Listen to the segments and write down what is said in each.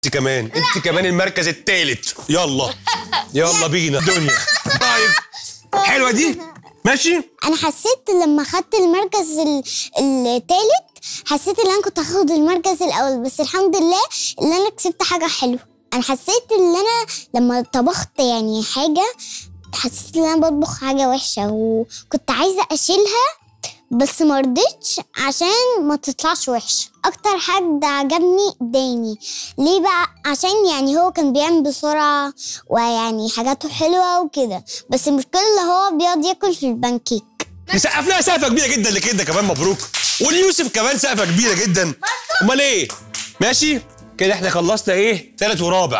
انت كمان انت كمان المركز الثالث يلا يلا بينا دنيا طيب حلوه دي ماشي انا حسيت لما خدت المركز ال- التالت حسيت ان انا كنت هاخد المركز الاول بس الحمد لله ان انا كسبت حاجه حلوه انا حسيت ان انا لما طبخت يعني حاجه حسيت ان انا بطبخ حاجه وحشه وكنت عايزه اشيلها بس ما رضيتش عشان ما تطلعش وحشه اكتر حد عجبني داني ليه بقى عشان يعني هو كان بيعمل بسرعه ويعني حاجاته حلوه وكده بس المشكله اللي هو بيقعد ياكل في البانكيك نسقف لها سقفه كبيره جدا لكده كمان مبروك وليوسف كمان سقفه كبيره جدا امال ايه ماشي كده احنا خلصنا ايه تالت ورابع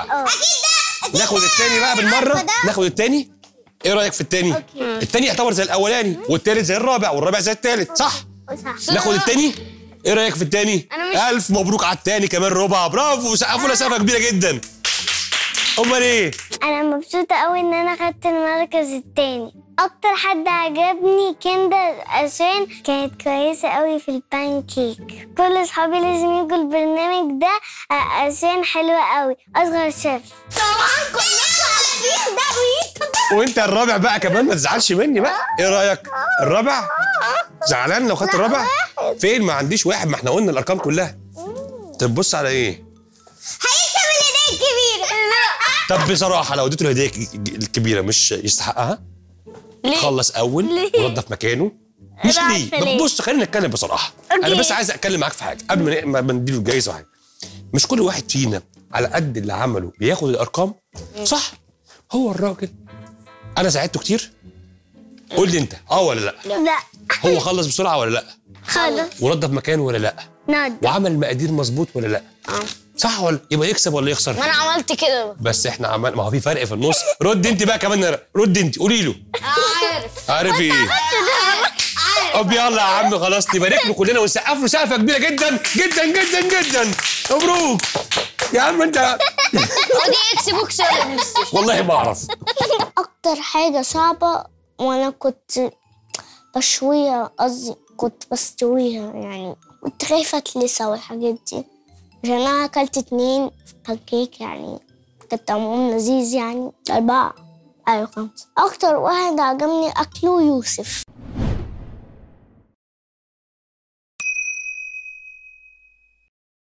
ناخد التاني بقى بالمره عارفة ده. ناخد التاني ايه رايك في التاني التاني يعتبر زي الاولاني والتالت زي الرابع والرابع زي التالت صح ناخد التاني ايه رايك في التاني أنا مش- الف مبروك على التاني كمان ربع برافو سقفوا لها سقفه كبيره جدا امال ايه انا مبسوطه قوي ان انا خدت المركز التاني اكتر حد عجبني كندا عشان كانت كويسه قوي في البانكيك كل اصحابي لازم يجوا البرنامج ده ع- عشان حلوه قوي اصغر شيف طبعا كلكم عارفين ده وانت الرابع بقى كمان ما تزعلش مني بقى ايه رايك الرابع زعلان لو خدت الرابع فين ما عنديش واحد ما احنا قلنا الارقام كلها طب بص على ايه هيكسب الهديه الكبيره طب بصراحه لو اديته الهديه الك- الكبيره مش يستحقها ليه؟ خلص اول ليه؟ ونضف مكانه مش أنا ليه عارفة ليه. بص خلينا نتكلم بصراحه انا بس عايز اتكلم معاك في حاجه قبل ما ن- ما ما نديله الجايزه وحاجه مش كل واحد فينا على قد اللي عمله بياخد الارقام صح هو الراجل انا ساعدته كتير قول لي انت اه ولا لا لا هو خلص بسرعه ولا لا خلاص ونضف مكانه ولا لا نض وعمل المقادير مظبوط ولا لا صح ولا يبقى يكسب ولا يخسر ما انا عملت كده بقى. بس احنا عمل ما هو في فرق في النص رد انت بقى كمان رد انت قولي له عارف عارف ايه طب يلا يا عم خلاص نبارك له كلنا ونسقف له سقفه كبيره جدا جدا جدا جدا مبروك يا عم انت ودي اكسب واكسب يا بلاي ستيشن. والله ما اعرف اكتر حاجه صعبه وانا كنت بشويها قصدي كنت بستويها يعني كنت خايفه اتلسع والحاجات دي عشان انا اكلت اتنين بانكيك يعني كان طعمهم لذيذ يعني اربعه ايوه خمسه اكتر واحد عجبني اكله يوسف